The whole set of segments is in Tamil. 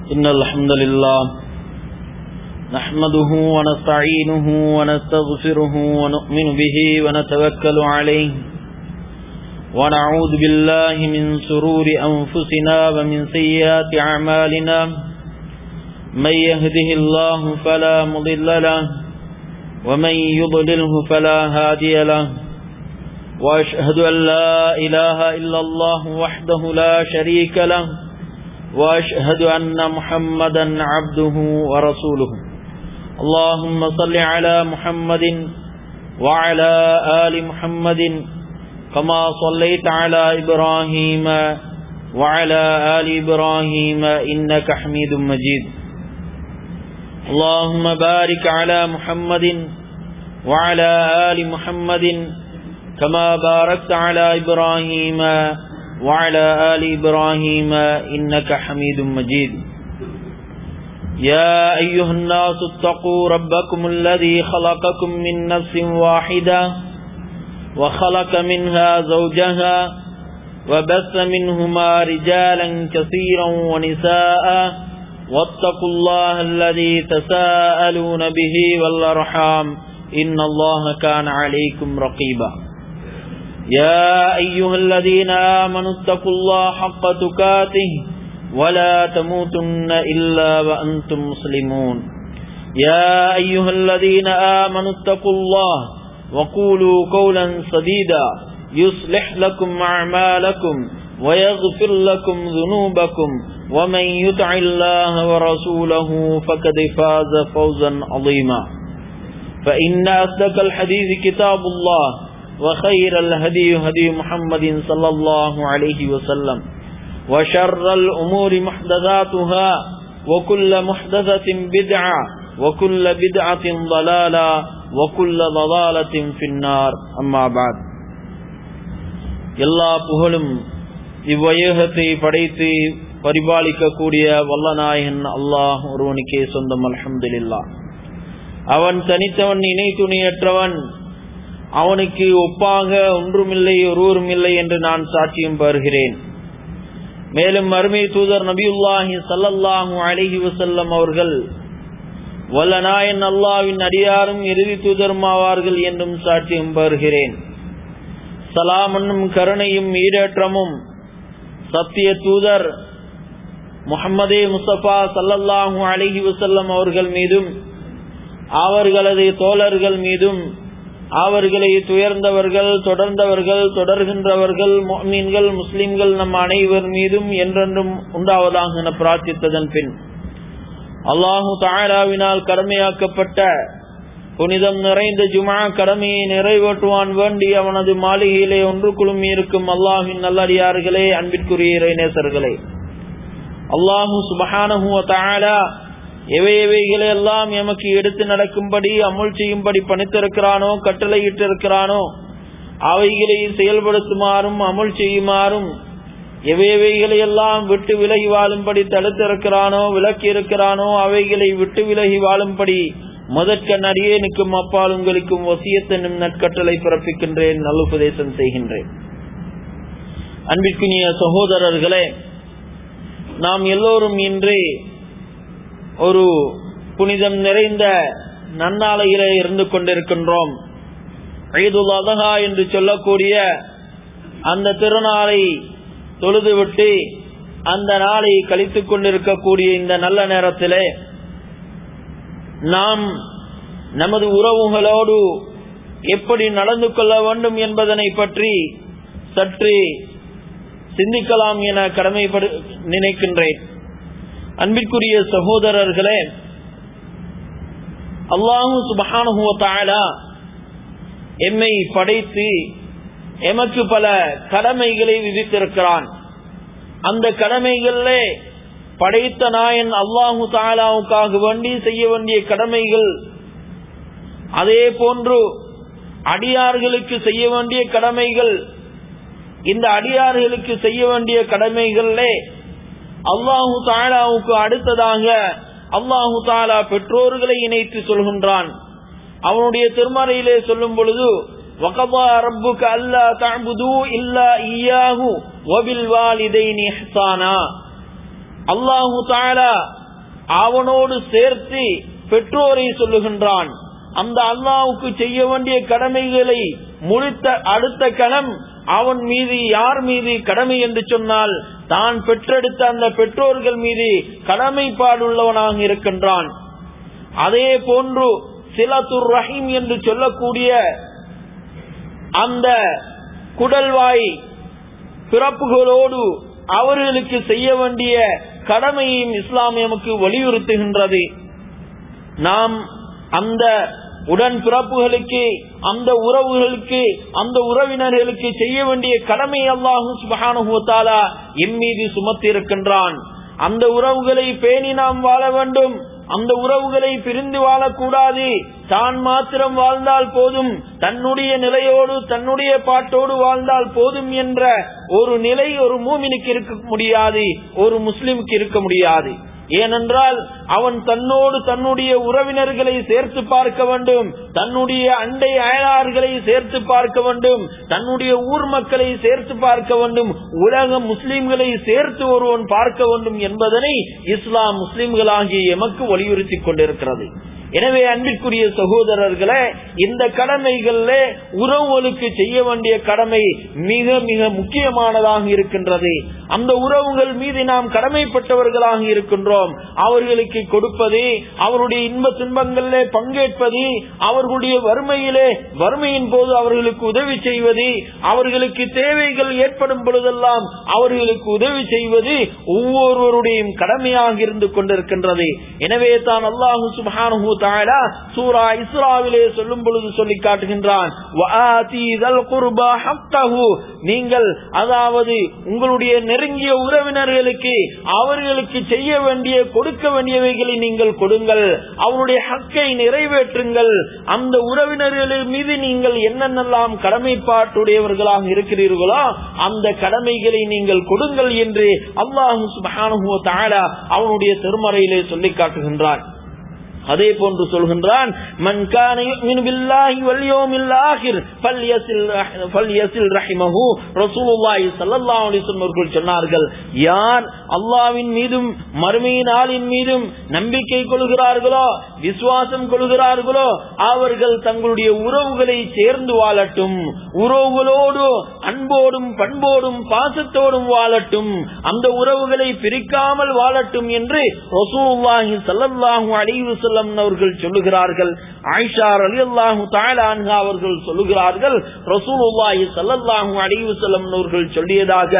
إن الحمد لله نحمده ونستعينه ونستغفره ونؤمن به ونتوكل عليه ونعوذ بالله من سرور أنفسنا ومن سيئات أعمالنا من يهده الله فلا مضل له ومن يضلله فلا هادي له وأشهد أن لا إله إلا الله وحده لا شريك له وأشهد أن محمدا عبده ورسوله اللهم صل على محمد وعلى آل محمد كما صليت على إبراهيم وعلى آل إبراهيم إنك حميد مجيد اللهم بارك على محمد وعلى آل محمد كما باركت على إبراهيم وعلى آل إبراهيم إنك حميد مجيد يا أيها الناس اتقوا ربكم الذي خلقكم من نفس واحدة وخلق منها زوجها وبث منهما رجالا كثيرا ونساء واتقوا الله الذي تساءلون به والأرحام إن الله كان عليكم رقيبا يا أيها الذين آمنوا اتقوا الله حق تكاته ولا تموتن إلا وأنتم مسلمون يا أيها الذين آمنوا اتقوا الله وقولوا قولا سديدا يصلح لكم أعمالكم ويغفر لكم ذنوبكم ومن يطع الله ورسوله فقد فاز فوزا عظيما فإن أصدق الحديث كتاب الله وخير الهدي هدي محمد صلى الله عليه وسلم وشر الأمور محدثاتها وكل محدثة بدعة وكل بدعة ضلالة وكل ضلالة في النار أما بعد எல்லா புகழும் இவ்வையகத்தை படைத்து பரிபாலிக்கக்கூடிய வல்லநாயகன் அல்லாஹ் ஒருவனுக்கே சொந்தம் அலமதுல்லா அவன் தனித்தவன் இணை துணியற்றவன் அவனுக்கு ஒப்பாக ஒன்றுமில்லை ஒருவரும் இல்லை என்று நான் சாட்சியம் பெறுகிறேன் மேலும் அருமை தூதர் நபியுல்லாஹி சல்லல்லாஹு அலிஹி வசல்லம் அவர்கள் வல்லநாயன் அல்லாவின் அடியாரும் இறுதி தூதருமாவார்கள் என்றும் சாட்சியம் பெறுகிறேன் சலாமன்னும் கருணையும் ஈடேற்றமும் சத்திய தூதர் முகமதே முஸ்தபா சல்லல்லாஹு அலிஹி வசல்லம் அவர்கள் மீதும் அவர்களது தோழர்கள் மீதும் அவர்களை துயர்ந்தவர்கள் தொடர்ந்தவர்கள் தொடர்கின்றவர்கள் மீன்கள் முஸ்லிம்கள் நம் அனைவர் மீதும் என்றென்றும் உண்டாவதாக என பிரார்த்தித்ததன் பின் அல்லாஹு தாயராவினால் கடமையாக்கப்பட்ட புனிதம் நிறைந்த ஜுமா கடமையை நிறைவேற்றுவான் வேண்டி அவனது மாளிகையிலே ஒன்று குழுமி இருக்கும் அல்லாஹின் நல்லடியார்களே அன்பிற்குரிய இறைநேசர்களே அல்லாஹு சுபஹானஹுவ தாயலா எவை எவைகளை எல்லாம் எமக்கு எடுத்து நடக்கும்படி அமுல் செய்யும்படி பணித்திருக்கிறானோ கட்டளையிட்டிருக்கிறானோ அவைகளை செயல்படுத்துமாறும் அமுல் செய்யுமாறும் எவைகளை எல்லாம் விட்டு விலகி வாழும்படி தடுத்திருக்கிறானோ விலக்கி இருக்கிறானோ அவைகளை விட்டு விலகி வாழும்படி முதற்க நடிகனுக்கும் அப்பால் உங்களுக்கும் வசியத்தனும் நற்கட்டளை பிறப்பிக்கின்றேன் நல்லுபதேசம் செய்கின்றேன் அன்பிற்குரிய சகோதரர்களே நாம் எல்லோரும் இன்றே ஒரு புனிதம் நிறைந்த நன்னாளையிலே இருந்து கொண்டிருக்கின்றோம் ஐதுல் அதகா என்று சொல்லக்கூடிய அந்த திருநாளை தொழுதுவிட்டு அந்த நாளை கழித்துக் கொண்டிருக்கக்கூடிய இந்த நல்ல நேரத்திலே நாம் நமது உறவுகளோடு எப்படி நடந்து கொள்ள வேண்டும் என்பதனை பற்றி சற்று சிந்திக்கலாம் என கடமைப்படு நினைக்கின்றேன் அன்பிற்குரிய சகோதரர்களே அல்லாஹு சுபஹானுவத்தாலா எம்மை படைத்து எமக்கு பல கடமைகளை விதித்திருக்கிறான் அந்த கடமைகளில் படைத்த நாயன் அல்லாஹு தாலாவுக்காக வேண்டி செய்ய வேண்டிய கடமைகள் அதே போன்று அடியார்களுக்கு செய்ய வேண்டிய கடமைகள் இந்த அடியார்களுக்கு செய்ய வேண்டிய கடமைகளிலே அல்லாஹு தாலாவுக்கு அடுத்ததாக அல்லாஹு தாலா பெற்றோர்களை இணைத்து சொல்கின்றான் அவனுடைய திருமறையிலே சொல்லும் பொழுது وَقَضَى رَبُّكَ أَلَّا تَعْبُدُوا إِلَّا إِيَّاهُ وَبِالْوَالِدَيْنِ إِحْسَانًا அல்லாஹு தாலா அவனோடு சேர்த்து பெற்றோரை சொல்லுகின்றான் அந்த அல்லாவுக்கு செய்ய வேண்டிய கடமைகளை முடித்த அடுத்த கணம் அவன் மீது யார் மீது கடமை என்று சொன்னால் தான் பெற்றெடுத்த அந்த பெற்றோர்கள் மீது கடமைப்பாடுள்ளவனாக இருக்கின்றான் அதே போன்று சிலத்துர் ரஹீம் என்று சொல்லக்கூடிய அந்த குடல்வாய் பிறப்புகளோடு அவர்களுக்கு செய்ய வேண்டிய கடமையும் இஸ்லாம் எமக்கு வலியுறுத்துகின்றது நாம் அந்த உடன் பிறப்புகளுக்கு அந்த உறவுகளுக்கு அந்த உறவினர்களுக்கு செய்ய வேண்டிய கடமை அல்லாஹு சுபஹானுத்தாலா எம் மீது சுமத்தி இருக்கின்றான் அந்த உறவுகளை பேணி நாம் வாழ வேண்டும் அந்த உறவுகளை பிரிந்து வாழக்கூடாது தான் மாத்திரம் வாழ்ந்தால் போதும் தன்னுடைய நிலையோடு தன்னுடைய பாட்டோடு வாழ்ந்தால் போதும் என்ற ஒரு நிலை ஒரு மூமினுக்கு இருக்க முடியாது ஒரு முஸ்லிமுக்கு இருக்க முடியாது ஏனென்றால் அவன் தன்னோடு தன்னுடைய உறவினர்களை சேர்த்து பார்க்க வேண்டும் தன்னுடைய அண்டை அயலார்களை சேர்த்து பார்க்க வேண்டும் தன்னுடைய ஊர் மக்களை சேர்த்து பார்க்க வேண்டும் உலக முஸ்லிம்களை சேர்த்து ஒருவன் பார்க்க வேண்டும் என்பதனை இஸ்லாம் முஸ்லிம்களாகிய எமக்கு வலியுறுத்தி கொண்டிருக்கிறது எனவே அன்பிற்குரிய சகோதரர்களே இந்த கடமைகள்ல உறவுகளுக்கு செய்ய வேண்டிய கடமை மிக மிக முக்கியமானதாக இருக்கின்றது அந்த உறவுகள் மீது நாம் கடமைப்பட்டவர்களாக இருக்கின்றோம் அவர்களுக்கு கொடுப்பது அவருடைய இன்ப துன்பங்களிலே பங்கேற்பது அவர்களுடைய வறுமையிலே வறுமையின் போது அவர்களுக்கு உதவி செய்வது அவர்களுக்கு தேவைகள் ஏற்படும் பொழுதெல்லாம் அவர்களுக்கு உதவி செய்வது ஒவ்வொருவருடையும் கடமையாக இருந்து கொண்டிருக்கின்றது எனவே தான் அல்லாஹு சுபானு தாலா சூரா இஸ்ராவிலே சொல்லும் பொழுது சொல்லி காட்டுகின்றான் நீங்கள் அதாவது உங்களுடைய நெருங்கிய உறவினர்களுக்கு அவர்களுக்கு செய்ய வேண்டிய கொடுக்க வேண்டியவைகளை நீங்கள் கொடுங்கள் அவருடைய ஹக்கை நிறைவேற்றுங்கள் அந்த உறவினர்கள் மீது நீங்கள் என்னென்னலாம் கடமைப்பாட்டுடையவர்களாக இருக்கிறீர்களோ அந்த கடமைகளை நீங்கள் கொடுங்கள் என்று அல்லாஹு சுபானு தாலா அவனுடைய திருமறையிலே சொல்லி காட்டுகின்றான் அதே போன்று சொல்கின்றான் மன் கான யுமினு பில்லாஹி வல் யௌமில் ஆகிர் ஃபல்யஸில் ஃபல்யஸில் ரஹிமஹு ரசூலுல்லாஹி ஸல்லல்லாஹு அலைஹி வஸல்லம் அவர்கள் சொன்னார்கள் யார் அல்லாஹ்வின் மீதும் மறுமை நாளின் மீதும் நம்பிக்கை கொள்கிறார்களோ விசுவாசம் கொள்கிறார்களோ அவர்கள் தங்களுடைய உறவுகளை சேர்ந்து வாழட்டும் உறவுகளோடு அன்போடும் பண்போடும் பாசத்தோடும் வாழட்டும் அந்த உறவுகளை பிரிக்காமல் வாழட்டும் என்று ரசூலுல்லாஹி ஸல்லல்லாஹு அலைஹி வஸல்லம் அவர்கள் சொல்லுகிறார்கள் ஆயிஷா ரலியல்லாஹு தஆலா அன்ஹா அவர்கள் சொல்லுகிறார்கள் ரசூலுல்லாஹி ஸல்லல்லாஹு அலைஹி வஸல்லம் அவர்கள் சொல்லியதாக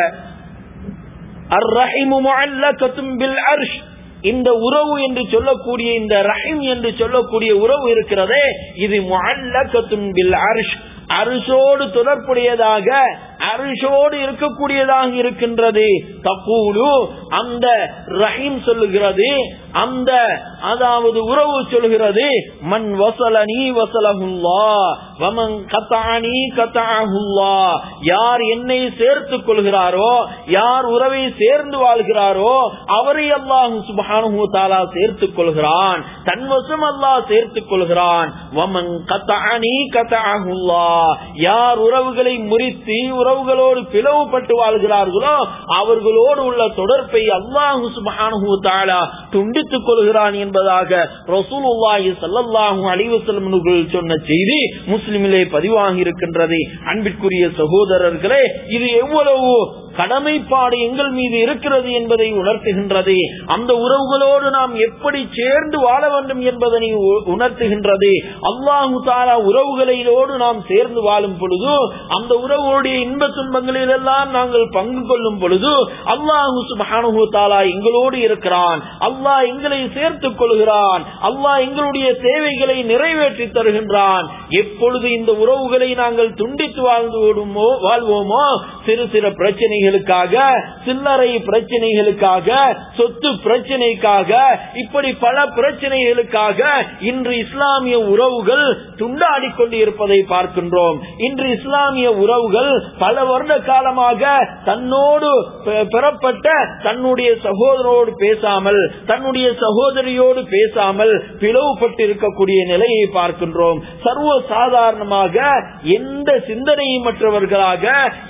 அர்-ரஹிமு முஅல்லகத்தும் பில் அர்ஷ் இந்த உறவு என்று சொல்லக்கூடிய இந்த ரஹீம் என்று சொல்லக்கூடிய உறவு இருக்கிறதே இது முஅல்லகத்துன் பில் அர்ஷ் அரிசோடு தொடர்புடையதாக அரிசோடு இருக்கக்கூடியதாக இருக்கின்றது தப்பூடு அந்த ரஹீம் சொல்லுகிறது அந்த அதாவது உறவு சொல்கிறது மண் வசலனி வசலகுல்லா வமன் கத்தானி கத்தாகுல்லா யார் என்னை சேர்த்துக் கொள்கிறாரோ யார் உறவை சேர்ந்து வாழ்கிறாரோ அவரை அல்லாஹு சுபானு தாலா சேர்த்துக் கொள்கிறான் தன்வசம் அல்லாஹ் சேர்த்துக் கொள்கிறான் வமன் கத்தானி கத்தாகுல்லா யார் உறவுகளை முறித்து உறவுகளோடு பிளவுபட்டு வாழ்கிறார்களோ அவர்களோடு உள்ள தொடர்பை அல்லாஹு சுபானு தாலா துண்டித்துக் கொள்கிறான் என்பதாக ரசூலுல்லாஹி ஸல்லல்லாஹு அலைஹி வஸல்லம் சொன்ன செய்தி முஸ்லிமிலே பதிவாகி இருக்கின்றது அன்பிற்குரிய சகோதரர்களே இது எவ்வளவு கடமைப்பாடு எங்கள் மீது இருக்கிறது என்பதை உணர்த்துகின்றது அந்த உறவுகளோடு நாம் எப்படி சேர்ந்து வாழ வேண்டும் என்பதனை உணர்த்துகின்றது அல்லாஹு தாலா உறவுகளோடு நாம் சேர்ந்து வாழும் பொழுது அந்த உறவுடைய இன்ப துன்பங்களில் எல்லாம் நாங்கள் பங்கு கொள்ளும் பொழுது அல்லாஹு சுபானு தாலா எங்களோடு இருக்கிறான் அல்லாஹ் எங்களை சேர்த்துக் கொள்கிறான் அல்லாஹ் எங்களுடைய தேவைகளை நிறைவேற்றி தருகின்றான் எப்பொழுது இந்த உறவுகளை நாங்கள் துண்டித்து வாழ்ந்து விடுமோ வாழ்வோமோ சிறு சிறு பிரச்சனைகளுக்காக சில்லறை பிரச்சனைகளுக்காக சொத்து பிரச்சனைக்காக இப்படி பல பிரச்சனைகளுக்காக இன்று இஸ்லாமிய உறவுகள் துண்டாடி கொண்டு இருப்பதை பார்க்கின்றோம் இன்று இஸ்லாமிய உறவுகள் பல வருட காலமாக தன்னோடு பெறப்பட்ட தன்னுடைய சகோதரோடு பேசாமல் தன்னுடைய சகோதரியோடு பேசாமல் பிளவுபட்டு இருக்கக்கூடிய நிலையை பார்க்கின்றோம் சர்வ சாதாரணமாக எந்த சிந்தனையும் மற்றவர்களாக எந்த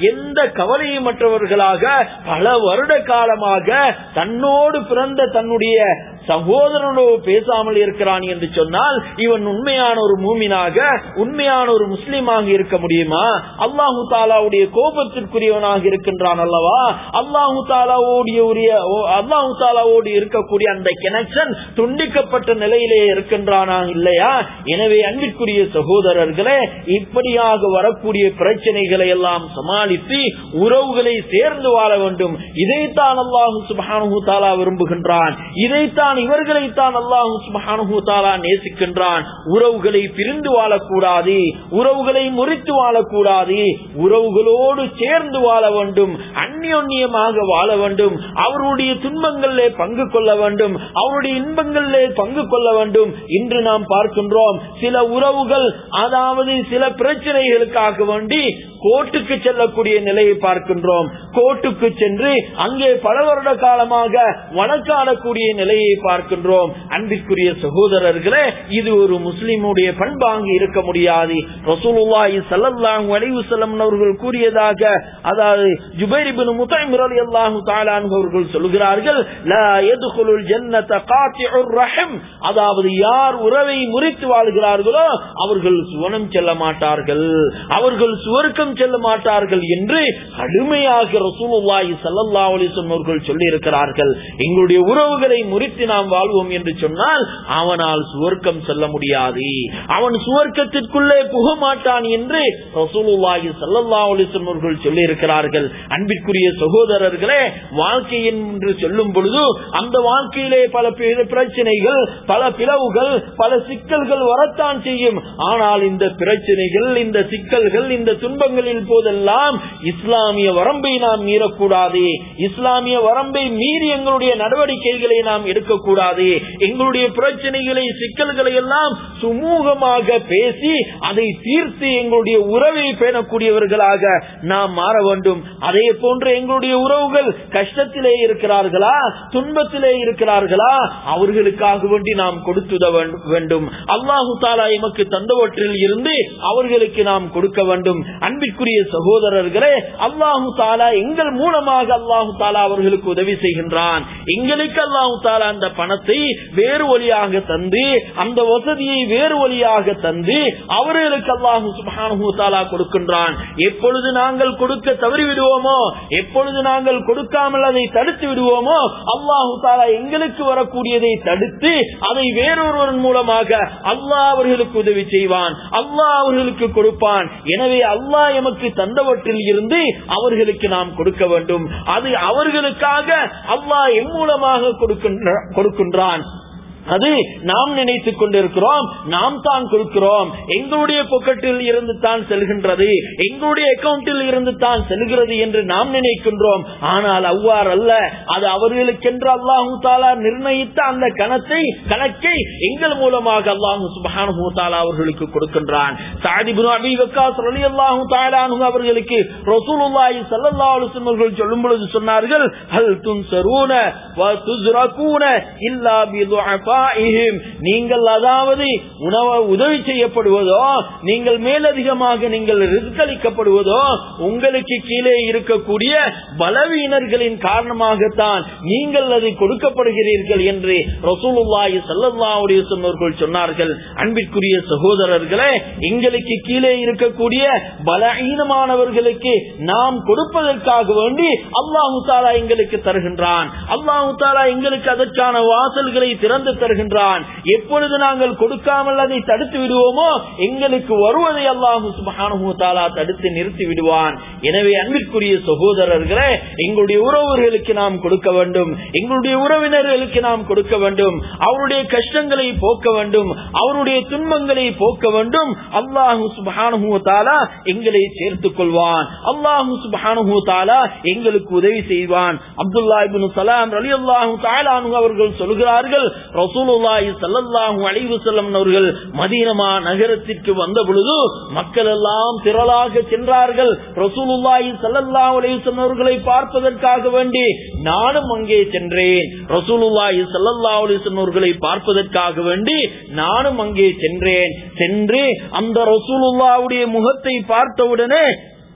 கவலையுமற்றவர்களாக பல வருட காலமாக தன்னோடு பிறந்த தன்னுடைய சகோதரனோடு பேசாமல் இருக்கிறான் என்று சொன்னால் இவன் உண்மையான ஒரு மூமினாக உண்மையான ஒரு முஸ்லீமாக இருக்க முடியுமா அல்லாஹு தாலாவுடைய கோபத்திற்குரியவனாக இருக்கின்றான் அல்லவா அல்லாஹு தாலாவோடைய உரிய அல்லாஹு தாலாவோடு இருக்கக்கூடிய அந்த கனெக்ஷன் துண்டிக்கப்பட்ட நிலையிலே இருக்கின்றானா இல்லையா எனவே அன்பிற்குரிய சகோதரர்களே இப்படியாக வரக்கூடிய பிரச்சனைகளை எல்லாம் சமாளித்து உறவுகளை சேர்ந்து வாழ வேண்டும் இதைத்தான் அல்லாஹு சுபானு தாலா விரும்புகின்றான் இதைத்தான் இவர்களைத்தான் அல்லாஹு சுபானு தாலா நேசிக்கின்றான் உறவுகளை பிரிந்து வாழக்கூடாது உறவுகளை முறித்து வாழக்கூடாது உறவுகளோடு சேர்ந்து வாழ வேண்டும் அந்யோன்யமாக வாழ வேண்டும் அவருடைய துன்பங்களிலே பங்கு கொள்ள வேண்டும் அவருடைய இன்பங்களிலே பங்கு கொள்ள வேண்டும் இன்று நாம் பார்க்கின்றோம் சில உறவுகள் அதாவது சில பிரச்சனைகளுக்காக வேண்டி கோர்ட்டுக்கு செல்லக்கூடிய நிலையை பார்க்கின்றோம் கோர்ட்டுக்கு சென்று அங்கே பல வருட காலமாக வழக்காடக்கூடிய நிலையை பார்க்கின்றோம் அன்பிற்குரிய சகோதரர்களே இது ஒரு முஸ்லிமுடைய பண்பாக இருக்க முடியாது ரசூலுல்லாஹி ஸல்லல்லாஹு அலைஹி வஸல்லம் அவர்கள் கூறியதாக அதாவது ஜுபைர் இப்னு முத்தைம் ரலியல்லாஹு தஆலா அன்ஹு அவர்கள் சொல்கிறார்கள் லா யதுகுலுல் ஜன்னத காத்திஉர் ரஹம் அதாவது யார் உறவை முறித்து வாழ்கிறார்களோ அவர்கள் சுவனம் செல்ல மாட்டார்கள் அவர்கள் சுவர்க்கம் செல்ல மாட்டார்கள் என்று கடுமையாக ரசூலுல்லாஹி ஸல்லல்லாஹு அலைஹி வஸல்லம் அவர்கள் சொல்லி இருக்கிறார்கள் எங்களுடைய உறவுகளை முறித்து நாம் வாழ்வோம் என்று சொன்னால் அவனால் சுவர்க்கம் செல்ல முடியாது அவன் சுவர்க்கத்திற்குள்ளே புக மாட்டான் என்று ரசூலுல்லாஹி ஸல்லல்லாஹு அலைஹி வஸல்லம் அவர்கள் சொல்லி இருக்கிறார்கள் அன்பிற்குரிய சகோதரர்களே வாழ்க்கை என்று சொல்லும் பொழுது அந்த வாழ்க்கையிலே பல பி- பிரச்சனைகள் பல பிளவுகள் பல சிக்கல்கள் வரத்தான் செய்யும் ஆனால் இந்த பிரச்சனைகள் இந்த சிக்கல்கள் இந்த துன்பங்களின் போதெல்லாம் இஸ்லாமிய வரம்பை நாம் மீறக்கூடாது இஸ்லாமிய வரம்பை மீறி எங்களுடைய நடவடிக்கைகளை நாம் எடுக்கக்கூடாது எங்களுடைய பிரச்சனைகளை சிக்கல்களை எல்லாம் சுமூகமாக பேசி அதை தீர்த்து எங்களுடைய உறவை பேணக்கூடியவர்களாக நாம் மாற வேண்டும் அதே போன்று எங்களுடைய உறவுகள் கஷ்டத்திலே இருக்கிறார்களா துன்பத்திலே இருக்கிறார்களா அவர்களுக்காக வேண்டி நாம் கொடுத்துத வேண்டும் அல்லாஹு தாலா எமக்கு தந்தவற்றில் இருந்து அவர்களுக்கு நாம் கொடுக்க வேண்டும் அன்பிற்குரிய சகோதரர்களே அல்லாஹு தாலா எங்கள் மூலமாக அல்லாஹு தாலா அவர்களுக்கு உதவி செய்கின்றான் எங்களுக்கு அல்லாஹு தாலா அந்த பணத்தை வேறு வழியாக தந்து அந்த வசதியை வேறு வழியாக தந்து அவர்களுக்கு அல்லாஹு சுப்ஹானஹு தாலா கொடுக்கின்றான் எப்பொழுது நாங்கள் கொடுக்க தவறி விடுவோமோ எப்பொழுது நாங்கள் கொடுக்காமல் அதை தடுத்து விடுவோமோ அல்லாஹு தாலா எங்களுக்கு வரக்கூடியதை தடுத்து அதை வேறொருவன் மூலமாக அல்லாஹ் அவர்களுக்கு உதவி செய்வான் அல்லாஹ் அவர்களுக்கு கொடுப்பான் எனவே அல்லாஹ் எமக்கு தந்தவற்றில் இருந்து அவர்களுக்கு நாம் கொடுக்க வேண்டும் அது அவர்களுக்காக அல்லாஹ் எம் மூலமாக கொடுக்கின்ற- கொடுக்கின்றான் அது நாம் நினைத்துக் கொண்டிருக்கிறோம் நாம் தான் கொடுக்கிறோம் எங்களுடைய பொக்கெட்டில் இருந்து தான் செல்கின்றது எங்களுடைய அக்கவுண்டில் இருந்து தான் செல்கிறது என்று நாம் நினைக்கின்றோம் ஆனால் அவ்வாறு அல்ல அது அவர்களுக்கென்று அல்லாஹு தாலா நிர்ணயித்த அந்த கணத்தை கணக்கை எங்கள் மூலமாக அல்லாஹு சுபஹானஹு தாலா அவர்களுக்கு கொடுக்கின்றான் சாதிபு அபி வக்காஸ் ரலியல்லாஹு தஆலா அன்ஹு அவர்களுக்கு ரசூலுல்லாஹி ஸல்லல்லாஹு அலைஹி வஸல்லம் அவர்கள் சொல்லும் பொழுது சொன்னார்கள் ஹல் துன்சரூன வ துஸ்ரகூன இல்லா பிதுஅஃபாஇஹிம் நீங்கள் அதாவது உணவ உதவி செய்யப்படுவதோ நீங்கள் மேலதிகமாக நீங்கள் ரிஸ்களிக்கப்படுவதோ உங்களுக்கு கீழே இருக்கக்கூடிய பலவீனர்களின் காரணமாகத்தான் நீங்கள் அது கொடுக்கப்படுகிறீர்கள் என்று ரசூலுல்லாஹி ஸல்லல்லாஹு அலைஹி வஸல்லம் அவர்கள் சொன்னார்கள் அன்பிற்குரிய சகோதரர்களே எங்களுக்கு கீழே இருக்கக்கூடிய பலவீனமானவர்களுக்கு நாம் கொடுப்பதற்காக வேண்டி அல்லாஹு தாலா எங்களுக்கு தருகின்றான் அல்லாஹு தாலா எங்களுக்கு அதற்கான வாசல்களை திறந்து தருகின்றான் எப்பொழுது நாங்கள் கொடுக்காமல் அதை தடுத்து விடுவோமோ எங்களுக்கு வருவதை அல்லாஹு சுபஹானஹு தாலா தடுத்து நிறுத்தி விடுவான் எனவே அன்பிற்குரிய சகோதரர்களே எங்களுடைய உறவுகளுக்கு நாம் கொடுக்க வேண்டும் எங்களுடைய உறவினர்களுக்கு நாம் கொடுக்க வேண்டும் அவருடைய கஷ்டங்களை போக்க வேண்டும் அவருடைய துன்பங்களை போக்க வேண்டும் அல்லாஹு சுபஹானஹு தாலா எங்களை சேர்த்துக் கொள்வான் அல்லாஹு சுபஹானஹு தாலா எங்களுக்கு உதவி செய்வான் அப்துல்லா இப்னு சலாம் ரலியல்லாஹு தஆலா அன்ஹு அவர்கள் சொல்கிறார்கள் ரசூலுல்லாஹி ஸல்லல்லாஹு அலைஹி வஸல்லம் அவர்கள் மதீனமா நகரத்திற்கு வந்த பொழுது மக்கள் எல்லாம் திரளாக சென்றார்கள் ரசூலுல்லாஹி ஸல்லல்லாஹு அலைஹி வஸல்லம் அவர்களை பார்ப்பதற்காக வேண்டி நானும் அங்கே சென்றேன் ரசூலுல்லாஹி ஸல்லல்லாஹு அலைஹி வஸல்லம் அவர்களை பார்ப்பதற்காக வேண்டி நானும் அங்கே சென்றேன் சென்று அந்த ரசூலுல்லாஹ்வுடைய முகத்தை பார்த்தவுடனே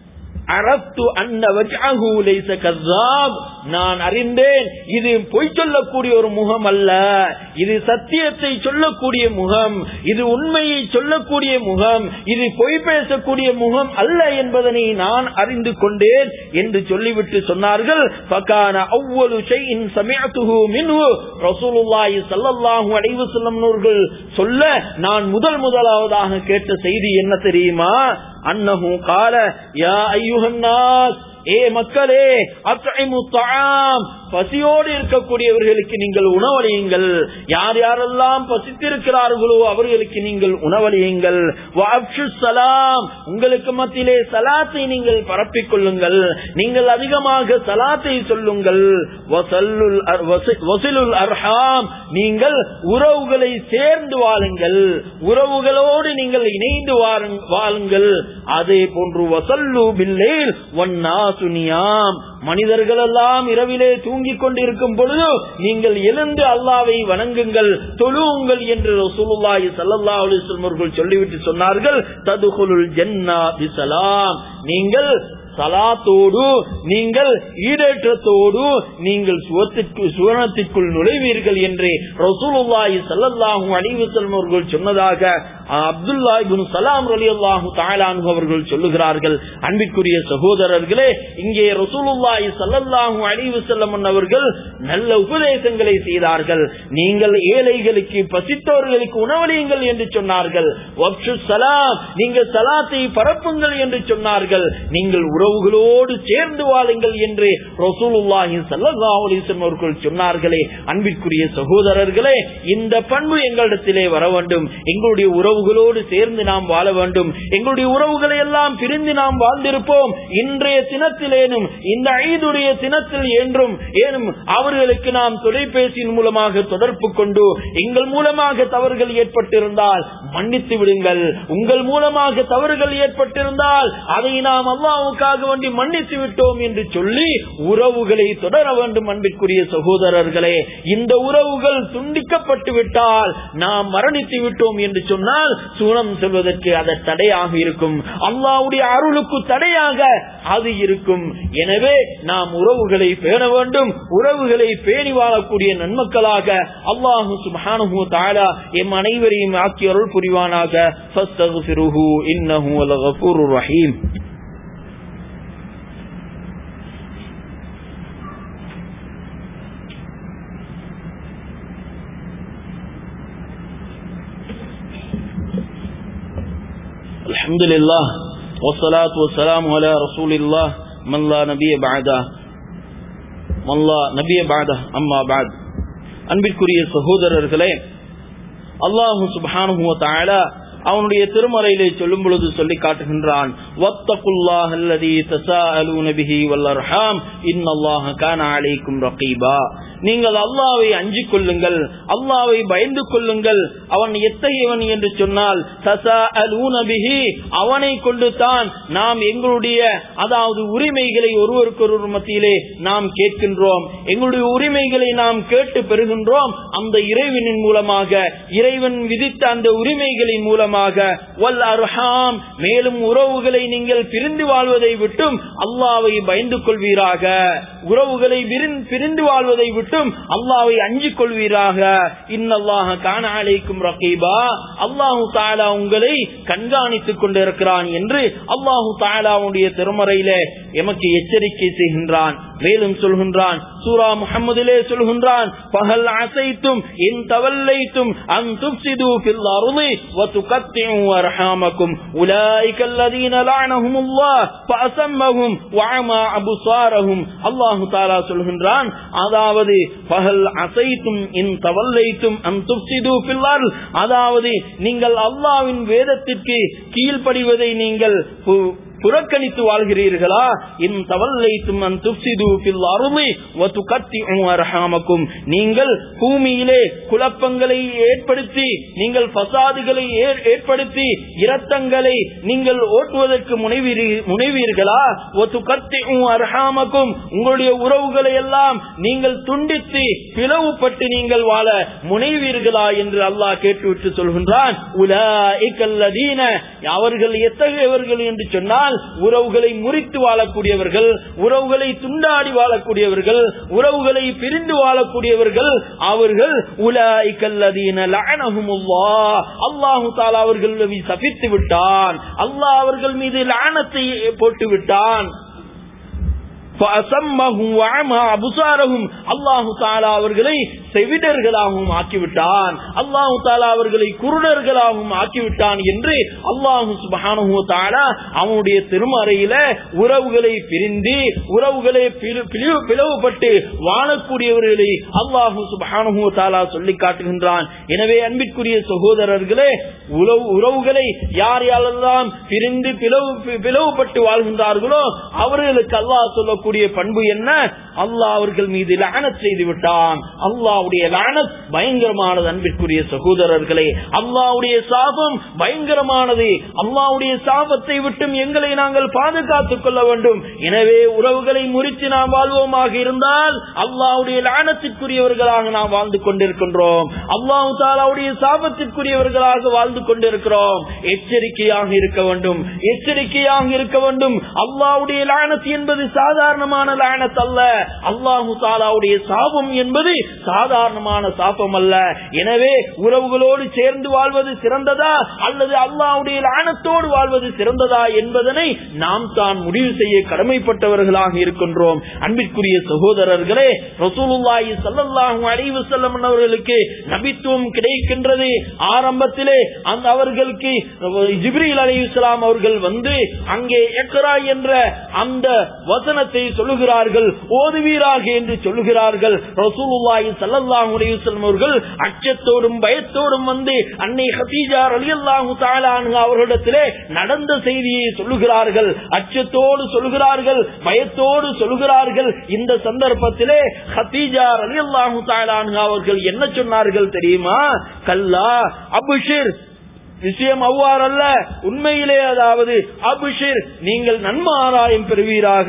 அரப்து அன்ன வஜ்அஹு லைஸ கஸ்ஸாப் நான் அறிந்தேன் இது பொய் சொல்லக்கூடிய ஒரு முகம் அல்ல இது சத்தியத்தை சொல்லக்கூடிய முகம் இது உண்மையை சொல்லக்கூடிய முகம் இது பொய் பேசக்கூடிய முகம் அல்ல என்பதனை நான் அறிந்து கொண்டேன் என்று சொல்லிவிட்டு சொன்னார்கள் ஃபகான அவ்வளு ஷைஇன் சமிஅத்துஹு மின்ஹு ரசூலுல்லாஹி ஸல்லல்லாஹு அலைஹி வஸல்லம் அவர்கள் சொல்ல நான் முதல் முதலாவதாக கேட்ட செய்தி என்ன தெரியுமா அன்னஹு கால யா ஐயுஹன் நாஸ் ஏ மக்களே அத்இமு தஆம் பசியோடு இருக்கக்கூடியவர்களுக்கு நீங்கள் உணவளியுங்கள் யார் யாரெல்லாம் பசித்திருக்கிறார்களோ அவர்களுக்கு நீங்கள் உணவளியுங்கள் வஅப்ஷு சலாம் உங்களுக்கு மத்தியிலே சலாத்தை நீங்கள் பரப்பிக் கொள்ளுங்கள் நீங்கள் அதிகமாக சலாத்தை சொல்லுங்கள் வசல்லுல் அர்- வசி- வசிலுல் அர்ஹாம் நீங்கள் உறவுகளை சேர்ந்து வாழுங்கள் உறவுகளோடு நீங்கள் இணைந்து வாருங்- வாழுங்கள் அதே போன்று வசல்லு பில்லேல் வன்னாசுனியாம் மனிதர்கள் எல்லாம் இரவிலே தூங்கிக் கொண்டிருக்கும் பொழுது நீங்கள் எழுந்து அல்லாவை வணங்குங்கள் தொழுவுங்கள் என்று ரசூலுல்லாஹி ஸல்லல்லாஹு அலைஹி வஸல்லம் அவர்கள் சொல்லிவிட்டு சொன்னார்கள் ததுகுலுல் ஜன்னா பிஸலாம் நீங்கள் சலாத்தோடு நீங்கள் ஈடேற்றத்தோடு நீங்கள் சுவத்திற்கு சுவனத்திற்குள் நுழைவீர்கள் என்று ரசூலுல்லாஹி ஸல்லல்லாஹு அலைஹி வஸல்லம் அவர்கள் சொன்னதாக அப்துல்லா இப்னு சலாம் ரலியல்லாஹு தஆலா அன்ஹு அவர்கள் சொல்லுகிறார்கள் அன்பிற்குரிய சகோதரர்களே இங்கே ரசூலுல்லாஹி ஸல்லல்லாஹு அலைஹி வஸல்லம் அவர்கள் நல்ல உபதேசங்களை செய்தார்கள் நீங்கள் ஏழைகளுக்கு பசித்தவர்களுக்கு உணவளியுங்கள் என்று சொன்னார்கள் வக்ஷு சலாம் நீங்கள் சலாத்தை பரப்புங்கள் என்று சொன்னார்கள் நீங்கள் உறவுகளோடு சேர்ந்து வாழுங்கள் என்று ரசூலுல்லாஹி ஸல்லல்லாஹு அலைஹி வஸல்லம் அவர்கள் சொன்னார்களே அன்பிற்குரிய சகோதரர்களே இந்த பண்பு எங்களிடத்திலே வர வேண்டும் எங்களுடைய உறவுகளோடு சேர்ந்து நாம் வாழ வேண்டும் எங்களுடைய உறவுகளை எல்லாம் பிரிந்து நாம் வாழ்ந்திருப்போம் இன்றைய தினத்திலேனும் இந்த ஐதுடைய தினத்தில் என்றும் ஏனும் அவர்களுக்கு நாம் தொலைபேசியின் மூலமாக தொடர்பு கொண்டு எங்கள் மூலமாக தவறுகள் ஏற்பட்டிருந்தால் மன்னித்து விடுங்கள் உங்கள் மூலமாக தவறுகள் ஏற்பட்டிருந்தால் அதை நாம் அல்லாவுக்காக வேண்டி மன்னித்து விட்டோம் என்று சொல்லி உறவுகளை தொடர வேண்டும் அன்பிற்குரிய சகோதரர்களே இந்த உறவுகள் துண்டிக்கப்பட்டு விட்டால் நாம் மரணித்து விட்டோம் என்று சொன்னால் சூனம் செல்வதற்கு அது தடையாக இருக்கும் அல்லாவுடைய அருளுக்கு தடையாக அது இருக்கும் எனவே நாம் உறவுகளை பேண வேண்டும் உறவுகளை பேணி வாழக்கூடிய நன்மக்களாக அல்லாஹு சுப்ஹானஹு தஆலா எம் அனைவரையும் ஆக்கி அருள் புரிவானாக ஃபஸ்தக்ஃபிருஹு இன்னஹு அல் கஃபூருர் ரஹீம் الحمد لله والصلاة والسلام على رسول الله من لا نبي بعده من لا نبي بعده أما بعد அன்பிற்குரிய சகோதரர்களே அல்லாஹு சுப்ஹானஹு வ தஆலா அவனுடைய திருமறையிலே சொல்லும் பொழுது சொல்லி காட்டுகின்றான் வத்தகுல்லாஹ் அல்லதி தஸாஅலூன பிஹி வல் அர்ஹாம் இன்னல்லாஹ கான அலைக்கும் ரகீபா நீங்கள் அல்லாவை அஞ்சிக் கொள்ளுங்கள் அல்லாவை பயந்து கொள்ளுங்கள் அவன் எத்தகையவன் என்று சொன்னால் தஸாஅலூன பிஹி அவனை கொண்டு தான் நாம் எங்களுடைய அதாவது உரிமைகளை ஒருவருக்கொருவர் மத்தியிலே நாம் கேட்கின்றோம் எங்களுடைய உரிமைகளை நாம் கேட்டு பெறுகின்றோம் அந்த இறைவனின் மூலமாக இறைவன் விதித்த அந்த உரிமைகளின் மூலமாக வல் அர்ஹாம் மேலும் உறவுகளை நீங்கள் பிரிந்து வாழ்வதை விட்டும் அல்லாவை பயந்து கொள்வீராக உறவுகளை விரிந்- பிரிந்து வாழ்வதை விட்டும் அல்லாவை அஞ்சிக் கொள்வீராக இன்னல்லாஹ கான அலைக்கும் ரகீபா அல்லாஹு தாலா உங்களை கண்காணித்துக் கொண்டிருக்கிறான் என்று அல்லாஹு தாலாவுடைய திருமறையிலே எமக்கு எச்சரிக்கை செய்கின்றான் மேலும் சொல்கின்றான் சூரா முஹம்மதிலே சொல்கின்றான் பகல் அசைத்தும் இன் தவல்லைத்தும் அன் துப்சிது ஃபில் அர்தி வ துகத்திஉ அர்ஹாமக்கும் உலாயிக الذين لعنهم الله فأسمهم وعمى أبصارهم அல்லாஹ் தஆலா சொல்கின்றான் அதாவது பகல் அசைத்தும் இன் தவல்லைத்தும் அன் துப்சிது ஃபில் அர்த் அதாவது நீங்கள் அல்லாஹ்வின் வேதத்திற்கு கீழ்ப்படிவதை நீங்கள் பு- புறக்கணித்து வாழ்கிறீர்களா இன் தவல்லைத்தும் அன் துப்சிது ஃபில் அர்தி வ துகத்திஉ அர்ஹாமக்கும் நீங்கள் பூமியிலே குழப்பங்களை ஏற்படுத்தி நீங்கள் ஃபசாதுகளை ஏற்- ஏற்படுத்தி இரத்தங்களை நீங்கள் ஓட்டுவதற்கு முனைவீரி- முனைவீர்களா வ துகத்திஉ அர்ஹாமக்கும் உங்களுடைய உறவுகளை எல்லாம் நீங்கள் துண்டித்து பிளவுபட்டு நீங்கள் வாழ முனைவீர்களா என்று அல்லாஹ் கேட்டுவிட்டு சொல்கின்றான் உலாஇக அல்லதீன அவர்கள் எத்தகையவர்கள் என்று சொன்னால் சொன்னால் உறவுகளை முறித்து வாழக்கூடியவர்கள் உறவுகளை துண்டாடி வாழக்கூடியவர்கள் உறவுகளை பிரிந்து வாழக்கூடியவர்கள் அவர்கள் உலாய்கல்லதீன லஅனஹுமுல்லாஹ் அல்லாஹு தஆலா அவர்கள் மீது சபித்து விட்டான் அல்லாஹ் அவர்கள் மீது லானத்தை போட்டு விட்டான் அல்லாஹு தாலா அவர்களை செவிடர்களாகவும் ஆக்கிவிட்டான் அல்லாஹு தாலா அவர்களை குருடர்களாகவும் ஆக்கிவிட்டான் என்று அல்லாஹு சுபஹானு தாலா அவனுடைய திருமறையில உறவுகளை பிரிந்து உறவுகளை பிளவுபட்டு வாழக்கூடியவர்களை அல்லாஹு சுபஹானு தாலா சொல்லி காட்டுகின்றான் எனவே அன்பிற்குரிய சகோதரர்களே உறவுகளை யார் யாரெல்லாம் பிரிந்து பிளவு பிளவுபட்டு வாழ்கின்றார்களோ அவர்களுக்கு அல்லாஹ் சொல்ல சொல்லக்கூடிய பண்பு என்ன அல்லாஹ் அவர்கள் மீது லானத் செய்து விட்டான் அல்லாவுடைய லானத் பயங்கரமானது அன்பிற்குரிய சகோதரர்களே அல்லாவுடைய சாபம் பயங்கரமானது அல்லாவுடைய சாபத்தை விட்டும் எங்களை நாங்கள் பாதுகாத்துக் கொள்ள வேண்டும் எனவே உறவுகளை முறித்து நாம் வாழ்வோமாக இருந்தால் அல்லாவுடைய லானத்திற்குரியவர்களாக நாம் வாழ்ந்து கொண்டிருக்கின்றோம் அல்லாஹு தாலாவுடைய சாபத்திற்குரியவர்களாக வாழ்ந்து கொண்டிருக்கிறோம் எச்சரிக்கையாக இருக்க வேண்டும் எச்சரிக்கையாக இருக்க வேண்டும் அல்லாவுடைய லானத் என்பது சாதாரணமான லானத் அல்ல அல்லாஹு தாலாவுடைய சாபம் என்பது சாதாரணமான சாபம் அல்ல எனவே உறவுகளோடு சேர்ந்து வாழ்வது சிறந்ததா அல்லது அல்லாவுடைய லானத்தோடு வாழ்வது சிறந்ததா என்பதனை நாம் தான் முடிவு செய்ய கடமைப்பட்டவர்களாக இருக்கின்றோம் அன்பிற்குரிய சகோதரர்களே ரசூலுல்லாஹி ஸல்லல்லாஹு அலைஹி வஸல்லம் அவர்களுக்கு நபித்துவம் கிடைக்கின்றது ஆரம்பத்திலே அந்த அவர்களுக்கு ஜிப்ரீல் அலைஹிஸ்ஸலாம் அவர்கள் வந்து அங்கே எக்ரா என்ற அந்த வசனத்தை சொல்லுகிறார்கள் ஓதுவீராக என்று சொல்லுகிறார்கள் ரசூலுல்லாஹி ஸல்லல்லாஹு அலைஹி வஸல்லம் அவர்கள் அச்சத்தோடும் பயத்தோடும் வந்து அன்னை ஹதீஜா ரலியல்லாஹு தஆலா அன்ஹா அவர்களிடத்திலே நடந்த செய்தியை சொல்லுகிறார்கள் அச்சத்தோடு சொல்லுகிறார்கள் பயத்தோடு சொல்லுகிறார்கள் இந்த சந்தர்ப்பத்திலே ஹதீஜா ரலியல்லாஹு தஆலா அன்ஹா அவர்கள் என்ன சொன்னார்கள் தெரியுமா கல்லா அபுஷிர் விஷயம் அவ்வாறல்ல உண்மையிலே அதாவது அபிஷிர் நீங்கள் நன்மாராயம் பெறுவீராக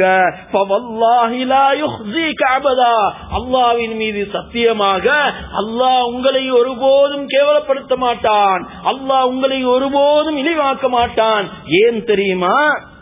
அல்லாவின் மீது சத்தியமாக அல்லாஹ் உங்களை ஒருபோதும் கேவலப்படுத்த மாட்டான் அல்லாஹ் உங்களை ஒருபோதும் இழிவாக்க மாட்டான் ஏன் தெரியுமா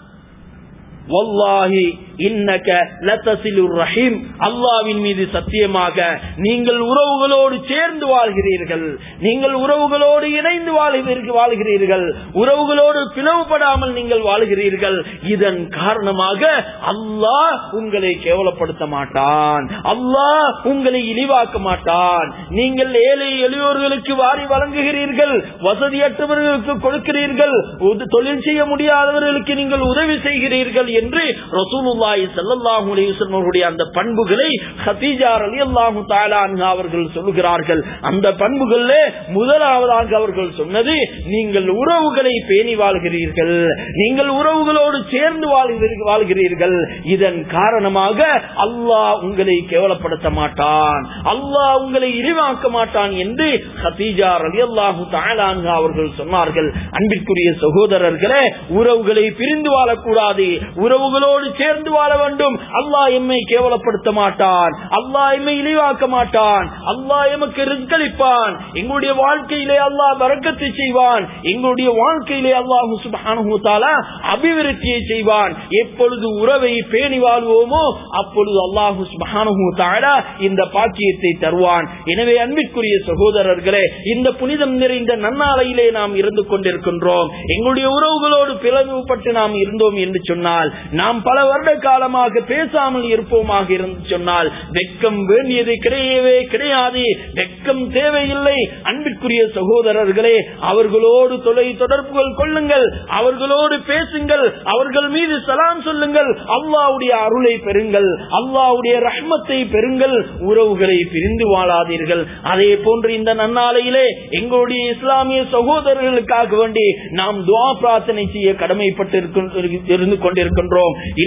வல்லாஹி இன்னக லத்தசிலுர் ரஹீம் அல்லாவின் மீது சத்தியமாக நீங்கள் உறவுகளோடு சேர்ந்து வாழ்கிறீர்கள் நீங்கள் உறவுகளோடு இணைந்து வாழ்கிறீர்கள் வாழ்கிறீர்கள் உறவுகளோடு பிளவுபடாமல் நீங்கள் வாழ்கிறீர்கள் இதன் காரணமாக அல்லாஹ் உங்களை கேவலப்படுத்த மாட்டான் அல்லாஹ் உங்களை இழிவாக்க மாட்டான் நீங்கள் ஏழை எளியோர்களுக்கு வாரி வழங்குகிறீர்கள் வசதியற்றவர்களுக்கு கொடுக்கிறீர்கள் தொழில் செய்ய முடியாதவர்களுக்கு நீங்கள் உதவி செய்கிறீர்கள் என்று ரசூலுல்லாஹி ஸல்லல்லாஹு அலைஹி வஸல்லம் அவருடைய அந்த பண்புகளை ஹதீஜா ரலியல்லாஹு தஆலா அன்ஹா அவர்கள் சொல்லுகிறார்கள் அந்த பண்புகளிலே முதலாவதாக அவர்கள் சொன்னது நீங்கள் உறவுகளை பேணி வாழ்கிறீர்கள் நீங்கள் உறவுகளோடு சேர்ந்து வாழ்கிறீர்கள் வாழ்கிறீர்கள் இதன் காரணமாக அல்லாஹ் உங்களை கேவலப்படுத்த மாட்டான் அல்லாஹ் உங்களை இழிவாக்க மாட்டான் என்று ஹதீஜா ரலியல்லாஹு தஆலா அன்ஹா அவர்கள் சொன்னார்கள் அன்பிற்குரிய சகோதரர்களே உறவுகளை பிரிந்து வாழக்கூடாது உறவுகளோடு சேர்ந்து வாழ வேண்டும் அல்லாஹ் எம்மை கேவலப்படுத்த மாட்டான் அல்லாஹ் எம்மை இழிவாக்க மாட்டான் அல்லாஹ் எமக்கு ரிஸ்களிப்பான் எங்களுடைய வாழ்க்கையிலே அல்லாஹ் பறக்கத்தை செய்வான் எங்களுடைய வாழ்க்கையிலே அல்லாஹு சுப்ஹானஹு தஆலா அபிவிருத்தியை செய்வான் எப்பொழுது உறவை பேணி வாழ்வோமோ அப்பொழுது அல்லாஹு சுப்ஹானஹு தஆலா இந்த பாக்கியத்தை தருவான் எனவே அன்பிற்குரிய சகோதரர்களே இந்த புனிதம் நிறைந்த நன்னாளையிலே நாம் இருந்து கொண்டிருக்கின்றோம் எங்களுடைய உறவுகளோடு பிளவுபட்டு நாம் இருந்தோம் என்று சொன்னால் நாம் பல வருட காலமாக பேசாமல் இருப்போமாக இருந்து சொன்னால் வெட்கம் வேண்டியது கிடையவே கிடையாது வெட்கம் தேவையில்லை அன்பிற்குரிய சகோதரர்களே அவர்களோடு தொலை தொடர்புகள் கொள்ளுங்கள் அவர்களோடு பேசுங்கள் அவர்கள் மீது சலாம் சொல்லுங்கள் அல்லாவுடைய அருளை பெறுங்கள் அல்லாவுடைய ரஹ்மத்தை பெறுங்கள் உறவுகளை பிரிந்து வாழாதீர்கள் அதே போன்று இந்த நன்னாளையிலே எங்களுடைய இஸ்லாமிய சகோதரர்களுக்காக வேண்டி நாம் துவா பிரார்த்தனை செய்ய கடமைப்பட்டு இருந்து கொண்டிருக்கின்றோம் இன்று உலக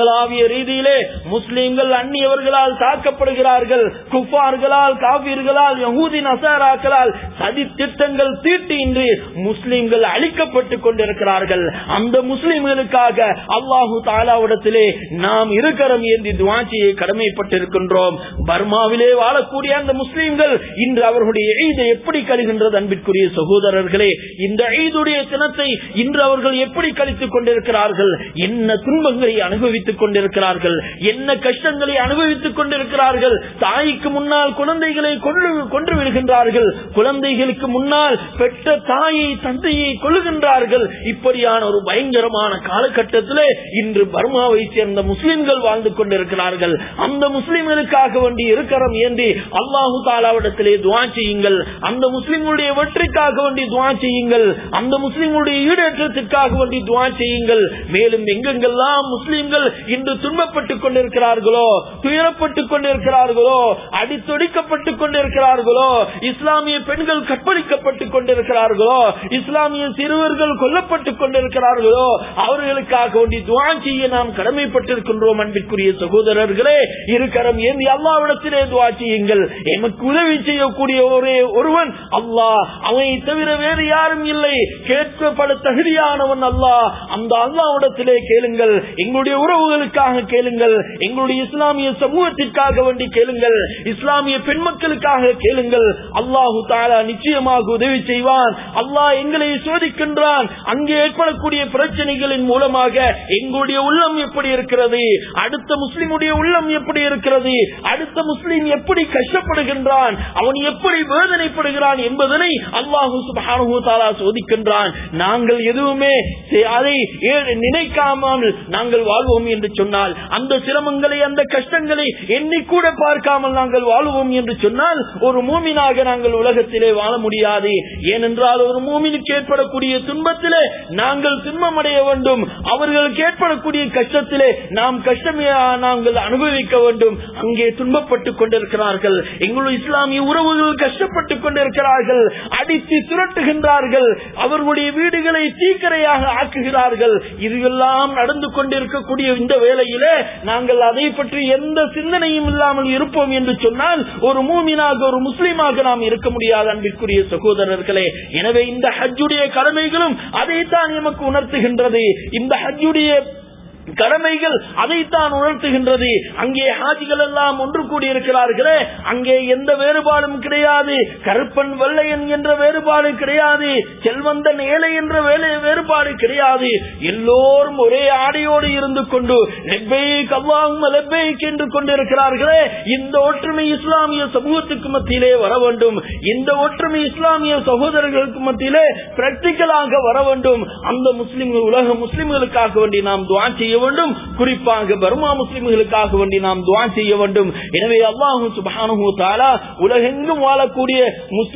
உலகளாவிய ரீதியிலே முஸ்லிம்கள் அந்நியவர்களால் தாக்கப்படுகிறார்கள் குஃபார்களால் காவிர்களால் யகூதி நசாராக்களால் சதி திட்டங்கள் தீட்டி இன்று முஸ்லிம்கள் அழிக்கப்பட்டுக் கொண்டிருக்கிறார்கள் அந்த முஸ்லிம்களுக்காக அல்லாஹு தாலாவிடத்திலே நாம் இருக்கரம் ஏந்தி துவாச்சியை கடமைப்பட்டிருக்கின்றோம் பர்மாவிலே வாழக்கூடிய அந்த முஸ்லிம்கள் இன்று அவர்களுடைய ஈதை எப்படி கழிகின்றது அன்பிற்குரிய சகோதரர்களே இந்த ஈதுடைய தினத்தை இன்று அவர்கள் எப்படி கழித்துக் கொண்டிருக்கிறார்கள் என்ன துன்பங்களை அனுபவித்துக் கொண்டிருக்கிறார்கள் என்ன கஷ்டங்களை அனுபவித்துக் கொண்டிருக்கிறார்கள் தாய்க்கு முன்னால் குழந்தைகளை கொன்று கொன்று விடுகின்றார்கள் குழந்தைகளுக்கு முன்னால் பெற்ற தாயை தந்தையை கொள்ளுகின்றார்கள் இப்படியான ஒரு பயங்கரமான காலகட்டத்திலே இன்று பர்மாவை சேர்ந்த முஸ்லிம்கள் வாழ்ந்து கொண்டிருக்கிறார்கள் அந்த முஸ்லிம்களுக்காக வேண்டி இருக்கரம் ஏந்தி அல்லாஹு தாலாவிடத்திலே துவா செய்யுங்கள் அந்த முஸ்லிம்களுடைய வெற்றிக்காக வேண்டி துவா செய்யுங்கள் அந்த முஸ்லிம்களுடைய ஈடேற்றத்திற்காக வேண்டி துவா செய்யுங்கள் மேலும் எங்கெங்கெல்லாம் முஸ்லிம்கள் இன்று துன்பப்பட்டுக் கொண்டிருக்கிறார்களோ துயரப்பட்டுக் கொண்டிருக்கிறார்களோ அடித்தொடிக்கப்பட்டுக் கொண்டிருக்கிறார்களோ இஸ்லாமிய பெண்கள் கற்பழிக்கப்பட்டுக் கொண்டிருக்கிறார்களோ இஸ்லாமிய சிறுவர்கள் கொல்லப்பட்டுக் கொண்டிருக்கிறார்களோ அவர்களுக்காக வேண்டி துவா செய்ய நாம் கடமைப்பட்டிருக்கின்றோம் அன்பிற்குரிய சகோதரர்களே இருக்கரம் ஏந்தி அல்லாவிடத்திலே துவா செய்யுங்கள் எமக்கு உதவி செய்யக்கூடிய ஒரே ஒருவன் அல்லாஹ் அவனை தவிர வேறு யாரும் இல்லை கேட்கப்பட தகுதியானவன் அல்லாஹ் அந்த அல்லாவிடத்திலே கேளுங்கள் எங்களுடைய உறவுகளுக்காக கேளுங்கள் எங்களுடைய இஸ்லாமிய சமூகத்திற்காக வேண்டி கேளுங்கள் இஸ்லாமிய பெண் மக்களுக்காக கேளுங்கள் அல்லாஹு தாலா நிச்சயமாக உதவி செய்வான் அல்லாஹ் எங்களை சோதிக்கின்றான் அங்கே ஏற்படக்கூடிய பிரச்சனைகளின் மூலமாக எங்களுடைய உள்ளம் எப்படி இருக்கிறது அடுத்த முஸ்லிமுடைய உள்ளம் எப்படி இருக்கிறது அடுத்த முஸ்லிம் எப்படி கஷ்டப்படுகின்றான் அவன் எப்படி வேதனைப்படுகிறான் என்பதனை அல்லாஹு சுப்ஹானஹு தஆலா சோதிக்கின்றான் நாங்கள் எதுவுமே செ- அதை ஏ- நினைக்காமல் நாங்கள் வாழ்வோம் என்று சொன்னால் அந்த சிரமங்களை அந்த கஷ்டங்களை எண்ணி கூட பார்க்காமல் நாங்கள் வாழ்வோம் என்று சொன்னால் ஒரு மூமினாக நாங்கள் உலகத்திலே வாழ முடியாது ஏனென்றால் ஒரு மூமினுக்கு ஏற்படக்கூடிய துன்பத்திலே நாங்கள் துன்பமடைய வேண்டும் அவர்களுக்கு ஏற்படக்கூடிய கஷ்டத்திலே நாம் கஷ்டமே நாங்கள் அனுபவிக்க வேண்டும் அங்கே துன்பப்பட்டுக் கொண்டிருக்கிறார்கள் எங்களுடைய இஸ்லாமிய உறவுகள் கஷ்டப்பட்டுக் கொண்டிருக்கிறார்கள் அடித்து சுரட்டுகின்றார்கள் அவர்களுடைய வீடுகளை தீக்கரையாக ஆக்குகிறார்கள் இதுவெல்லாம் நடந்து கொண்டிருக்கக்கூடிய இந்த வேளையிலே நாங்கள் அதை பற்றி எந்த சிந்தனையும் இல்லாமல் இருப்போம் என்று சொன்னால் ஒரு மூமினாக ஒரு முஸ்லீமாக நாம் இருக்க முடியாது அன்பிற்குரிய சகோதரர்களே எனவே இந்த ஹஜ்ஜுடைய கடமைகளும் அதைத்தான் எமக்கு உணர்த்துகின்றது இந்த ஹஜ்ஜுடைய கடமைகள் அதைத்தான் உணர்த்துகின்றது அங்கே ஹாஜிகள் எல்லாம் ஒன்று கூடி இருக்கிறார்களே அங்கே எந்த வேறுபாடும் கிடையாது கருப்பன் வெள்ளையன் என்ற வேறுபாடு கிடையாது செல்வந்தன் ஏழை என்ற வேலை வேறுபாடு கிடையாது எல்லோரும் ஒரே ஆடையோடு இருந்து கொண்டு லெப்பைக் அல்லாஹும் லெப்பைக் என்று கொண்டிருக்கிறார்களே இந்த ஒற்றுமை இஸ்லாமிய சமூகத்துக்கு மத்தியிலே வர வேண்டும் இந்த ஒற்றுமை இஸ்லாமிய சகோதரர்களுக்கு மத்தியிலே பிராக்டிக்கலாக வர வேண்டும் அந்த முஸ்லிம்கள் உலக முஸ்லிம்களுக்காக வேண்டி நாம் துவா செய்ய வேண்டும் குறிப்பாக பர்மா முஸ்லிம்களுக்காக வேண்டி நாம் துவா செய்ய வேண்டும் எனவே அல்லாஹு சுப்ஹானஹு தஆலா உலகெங்கும் வாழக்கூடிய முஸ்லிம்